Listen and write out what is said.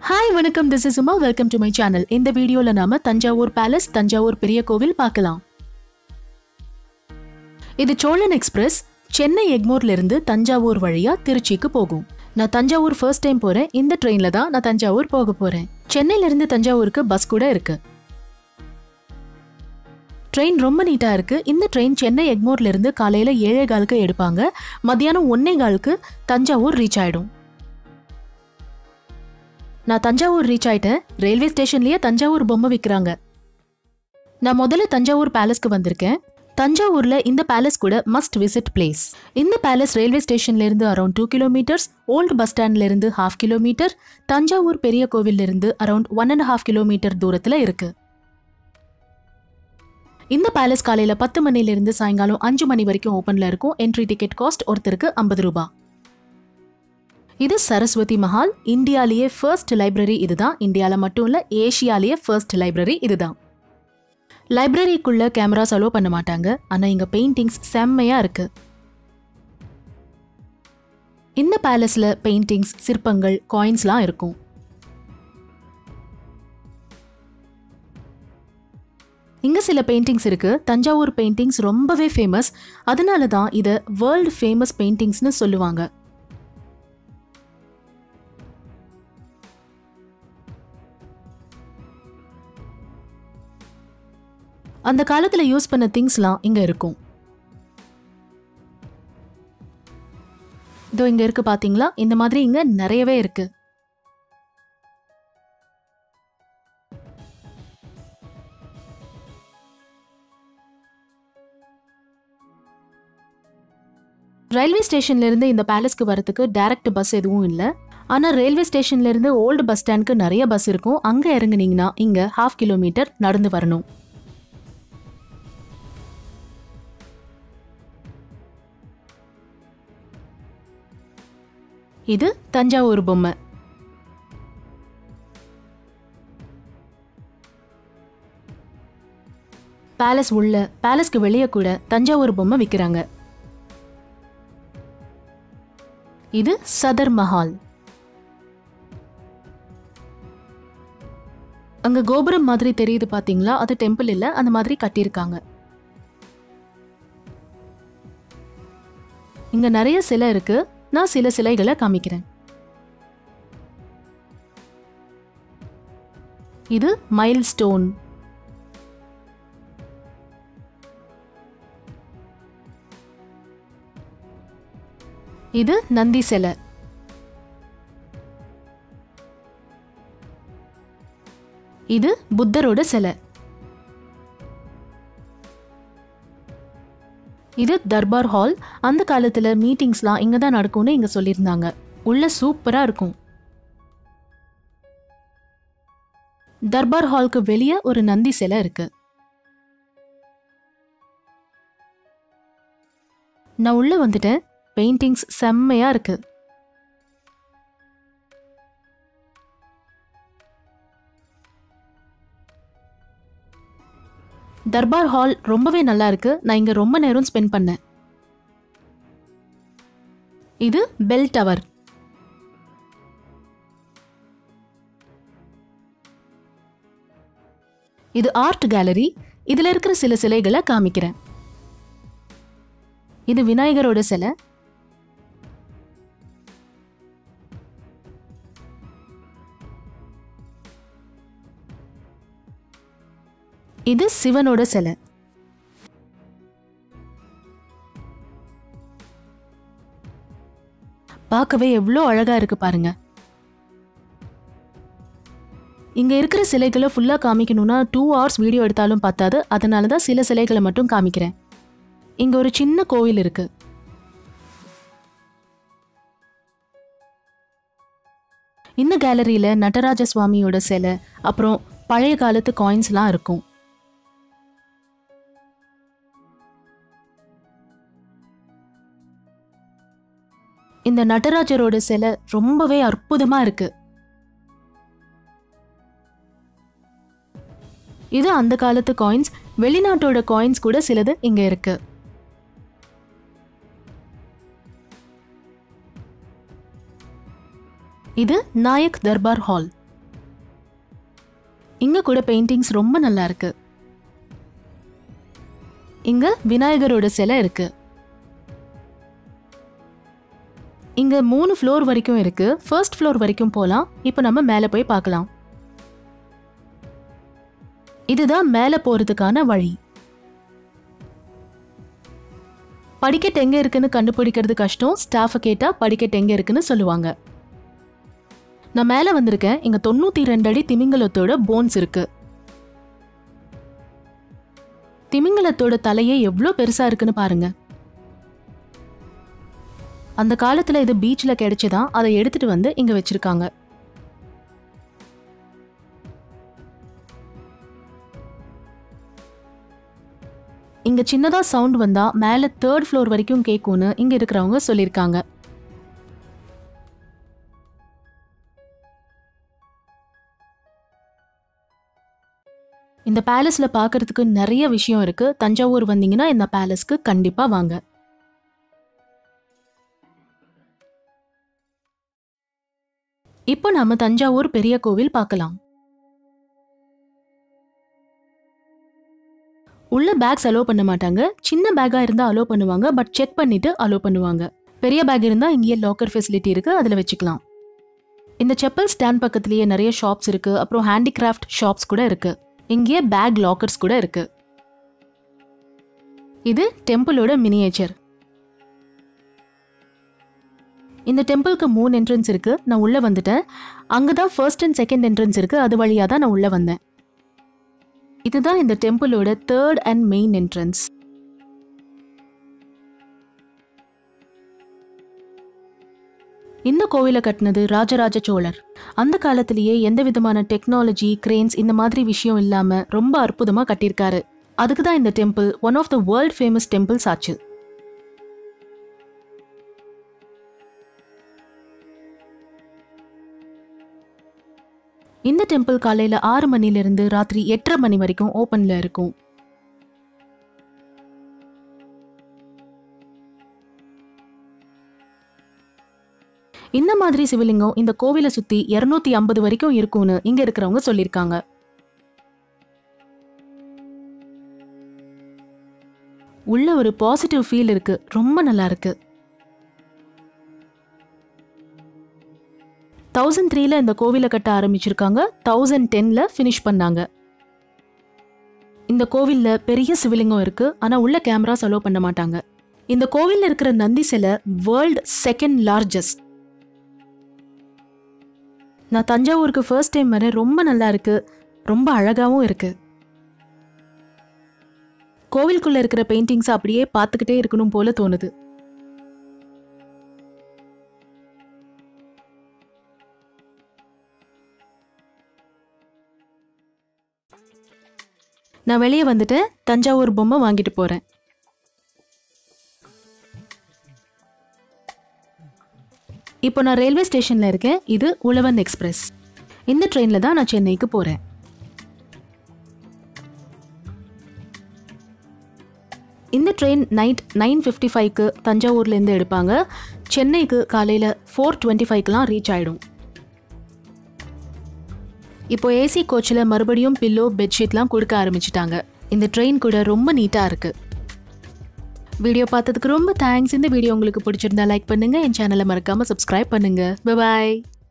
hi வணக்கம் this is Uma welcome to my channel இந்த வீடியோல நாம தஞ்சாவூர் பேலஸ் தஞ்சாவூர் பெரிய கோவில் பார்க்கலாம் இது சோழன் எக்ஸ்பிரஸ் சென்னை எக்மோர்ல இருந்து தஞ்சாவூர் வழியா திருச்சிக்கு போகும் நான் தஞ்சாவூர் ஃபர்ஸ்ட் டைம் போறேன் இந்த ட்ரெயின்ல தான் நான் தஞ்சாவூர் போக போறேன் சென்னையில இருந்து தஞ்சாவூருக்கு பஸ் கூட இருக்கு ட்ரெயின் ரொம்ப நீட்டா இருக்கு இந்த ட்ரெயின் சென்னை எக்மோர்ல இருந்து காலையில ஏழே காலுக்கு எடுப்பாங்க மத்தியானம் ஒன்னே காலுக்கு தஞ்சாவூர் ரீச் ஆயிடும் நான் தஞ்சாவூர் ரீச் ஆயிட்டேன் ரயில்வே ஸ்டேஷன்லயே தஞ்சாவூர் பொம்மை விற்கிறாங்க நான் முதல்ல தஞ்சாவூர் பேலஸ்க்கு வந்திருக்கேன் தஞ்சாவூர்ல இந்த பேலஸ் கூட மஸ்ட் விசிட் பிளேஸ் இந்த பேலஸ் ரயில்வே ஸ்டேஷன்ல இருந்து around two kilometres old bus ஸ்டாண்ட்ல இருந்து ஹாஃப் கிலோமீட்டர் தஞ்சாவூர் பெரிய கோவில்ல இருந்து around one and half kilometre தூரத்துல இருக்கு இந்த பேலஸ் காலையில பத்து மணில இருந்து சாயங்காலம் அஞ்சு மணி வரைக்கும் ஓப்பன்ல இருக்கும் என்ட்ரி டிக்கெட் காஸ்ட் ஒருத்தருக்கு ஐம்பது ரூபாய் இது சரஸ்வதி மஹால் இந்தியாலேயே ஃபர்ஸ்ட் லைப்ரரி இதுதான் இந்தியால மட்டும் இல்ல ஏஷியாலேயே ஃபர்ஸ்ட் லைப்ரரி இதுதான் லைப்ரரிக்குள்ள கேமராஸ் அலோ பண்ண மாட்டாங்க ஆனா இங்க பெயிண்டிங்ஸ் செம்மையா இருக்கு இந்த பேலஸ்ல பெயிண்டிங்ஸ் சிற்பங்கள் காயின்ஸ்லாம் இருக்கும் இங்க சில பெயிண்டிங்ஸ் இருக்கு தஞ்சாவூர் பெயிண்டிங்ஸ் ரொம்பவே ஃபேமஸ் அதனால தான் இதை வேர்ல்டு ஃபேமஸ் பெயிண்டிங்ஸ்னு சொல்லுவாங்க அந்த காலத்துல யூஸ் பண்ண திங்ஸ்லாம் இங்க இருக்கும் இதோ இங்க இருக்கு பாத்தீங்களா இந்த மாதிரி இங்க நிறையவே இருக்கு ரயில்வே ஸ்டேஷன்ல இருந்து இந்த பேலஸ்க்கு வரதுக்கு டைரக்ட் பஸ் எதுவும் இல்லை ஆனா ரயில்வே ஸ்டேஷன்ல இருந்து ஓல்டு பஸ் ஸ்டாண்ட்க்கு நிறைய பஸ் இருக்கும் அங்க இறங்குனீங்கன்னா இங்க ஹாஃப் கிலோமீட்டர் நடந்து வரணும் இது தஞ்சாவூர் பொம்மை பேலஸ் உள்ள பேலஸ்க்கு வெளியே கூட தஞ்சாவூர் பொம்மை விற்கிறாங்க இது சதர் மஹால் அங்க கோபுரம் மாதிரி தெரியுது பாத்தீங்களா அது டெம்பிள் இல்ல அந்த மாதிரி கட்டியிருக்காங்க இங்க நிறைய சிலை இருக்கு நான் சில சிலைகளை காமிக்கிறேன் இது மைல் ஸ்டோன் இது நந்தி சிலை இது புத்தரோட சிலை இது தர்பார் ஹால் அந்த காலத்துல மீட்டிங்ஸ்லாம் இங்க தான் நடக்கும்னு இங்க சொல்லியிருந்தாங்க உள்ள சூப்பரா இருக்கும் தர்பார் ஹாலுக்கு வெளியே ஒரு நந்தி சிலை இருக்கு நான் உள்ள வந்துட்டேன் பெயிண்டிங்ஸ் செம்மையா இருக்கு தர்பார் ஹால் ரொம்பவே நல்லா இருக்கு நான் இங்க ரொம்ப நேரம் ஸ்பெண்ட் பண்ணேன் இது பெல் டவர் இது ஆர்ட் கேலரி இதுல இருக்கிற சில சிலைகளை காமிக்கிறேன் இது விநாயகரோட சிலை இது சிவனோட சிலை பார்க்கவே எவ்வளோ அழகா இருக்கு பாருங்க இங்க இருக்கிற சிலைகளை ஃபுல்லா காமிக்கணும்னா டூ ஹவர்ஸ் வீடியோ எடுத்தாலும் பத்தாது அதனால தான் சில சிலைகளை மட்டும் காமிக்கிறேன் இங்க ஒரு சின்ன கோவில் இருக்கு இந்த கேலரியில நடராஜ சுவாமியோட சிலை அப்புறம் பழைய காலத்து காயின்ஸ்லாம் இருக்கும் இந்த நடராஜரோட சிலை ரொம்பவே அற்புதமா இருக்கு இது அந்த காலத்து காயின்ஸ் வெளிநாட்டோட காயின்ஸ் கூட சிலது இங்க இருக்கு இது நாயக் தர்பார் ஹால் இங்க கூட பெயிண்டிங்ஸ் ரொம்ப நல்லா இருக்கு இங்க விநாயகரோட சிலை இருக்கு இங்க மூணு ஃப்ளோர் வரைக்கும் இருக்கு ஃபர்ஸ்ட் ஃப்ளோர் வரைக்கும் போலாம் இப்போ நம்ம மேலே போய் பார்க்கலாம் இதுதான் மேலே போறதுக்கான வழி படிக்கட்டு எங்க இருக்குன்னு கண்டுபிடிக்கிறது கஷ்டம் ஸ்டாஃபை கேட்டா படிக்கட்டு எங்க இருக்குன்னு சொல்லுவாங்க நான் மேலே வந்திருக்கேன் இங்க தொண்ணூத்தி ரெண்டு அடி திமிங்கலத்தோட போன்ஸ் இருக்கு திமிங்கலத்தோட தலையே எவ்வளோ பெருசா இருக்குன்னு பாருங்க அந்த காலத்துல இது பீச்ல கிடைச்சதான் அதை எடுத்துட்டு வந்து இங்க வச்சிருக்காங்க இங்க சின்னதா சவுண்ட் வந்தா மேல தேர்ட் ஃப்ளோர் வரைக்கும் கேட்கும்னு இங்க இருக்கிறவங்க சொல்லியிருக்காங்க இந்த பேலஸ்ல பார்க்கிறதுக்கு நிறைய விஷயம் இருக்கு தஞ்சாவூர் வந்தீங்கன்னா இந்த பேலஸ்க்கு கண்டிப்பா வாங்க இப்போ நாம தஞ்சாவூர் பெரிய கோவில் பார்க்கலாம் உள்ள பேக்ஸ் அலோவ் பண்ண மாட்டாங்க சின்ன பேக்கா இருந்தா அலோவ் பண்ணுவாங்க பட் செக் பண்ணிட்டு அலோவ் பண்ணுவாங்க பெரிய பேக் இருந்தா இங்கேயே லாக்கர் ஃபெசிலிட்டி இருக்கு அதுல வச்சுக்கலாம் இந்த செப்பல் ஸ்டாண்ட் பக்கத்துலயே நிறைய ஷாப்ஸ் இருக்கு அப்புறம் ஹேண்டிகிராஃப்ட் ஷாப்ஸ் கூட இருக்கு இங்கேயே பேக் லாக்கர்ஸ் கூட இருக்கு இது டெம்பிளோட மினியேச்சர் இந்த டெம்பிளுக்கு மூணு என்ட்ரன்ஸ் இருக்கு நான் உள்ள வந்துட்டேன் அங்கதான் ஃபர்ஸ்ட் அண்ட் செகண்ட் என்ட்ரன்ஸ் இருக்கு அது வழியா தான் நான் உள்ள வந்தேன் இதுதான் இந்த டெம்பிளோட தேர்ட் அண்ட் மெயின் என்ட்ரன்ஸ் இந்த கோவிலை கட்டினது ராஜராஜ சோழர் அந்த காலத்திலேயே எந்த விதமான டெக்னாலஜி கிரேன்ஸ் இந்த மாதிரி விஷயம் இல்லாம ரொம்ப அற்புதமா கட்டியிருக்காரு அதுக்கு தான் இந்த temple one of the world famous temples ஆச்சு இந்த டெம்பிள் காலையில ஆறு மணில இருந்து ராத்திரி எட்டரை மணி வரைக்கும் ஓப்பன்ல இருக்கும் இந்த மாதிரி சிவலிங்கம் இந்த கோவிலை சுத்தி இருநூத்தி ஐம்பது வரைக்கும் இருக்கும்னு இங்க இருக்கிறவங்க சொல்லியிருக்காங்க உள்ள ஒரு பாசிட்டிவ் ஃபீல் இருக்கு ரொம்ப நல்லா இருக்கு தௌசண்ட் த்ரீல இந்த கோவிலை கட்ட ஆரம்பிச்சிருக்காங்க தௌசண்ட் டென்ல ஃபினிஷ் பண்ணாங்க இந்த கோவில்ல பெரிய சிவலிங்கம் இருக்கு ஆனா உள்ள கேமராஸ் அலோவ் பண்ண மாட்டாங்க இந்த கோவில்ல இருக்கிற நந்தி சிலை வேர்ல்ட் செகண்ட் லார்ஜஸ்ட் நான் தஞ்சாவூருக்கு ஃபர்ஸ்ட் டைம் வரேன் ரொம்ப நல்லா இருக்கு ரொம்ப அழகாவும் இருக்கு கோவிலுக்குள்ள இருக்கிற பெயிண்டிங்ஸ் அப்படியே பார்த்துக்கிட்டே இருக்கணும் போல தோணுது நான் வெளியே வந்துட்டேன் தஞ்சாவூர் பொம்மை வாங்கிட்டு போறேன் இப்போ நான் ரயில்வே ஸ்டேஷன்ல இருக்கேன் இது உழவன் எக்ஸ்பிரஸ் இந்த ட்ரெயின்ல தான் நான் சென்னைக்கு போறேன் இந்த ட்ரெயின் நைட் நைன் ஃபிஃப்டி ஃபைவ்க்கு தஞ்சாவூர்லேருந்து எடுப்பாங்க சென்னைக்கு காலையில் ஃபோர் டுவெண்ட்டி ஃபைவ்க்கெலாம் ரீச் ஆகிடும் இப்போ ஏசி கோச்சில் மறுபடியும் பில்லோ பெட்ஷீட்லாம் கொடுக்க ஆரம்பிச்சிட்டாங்க இந்த ட்ரெயின் கூட ரொம்ப நீட்டாக இருக்குது வீடியோ பார்த்ததுக்கு ரொம்ப தேங்க்ஸ் இந்த வீடியோ உங்களுக்கு பிடிச்சிருந்தா லைக் பண்ணுங்கள் என் சேனலை மறக்காமல் சப்ஸ்கிரைப் பண்ணுங்கள் பாய்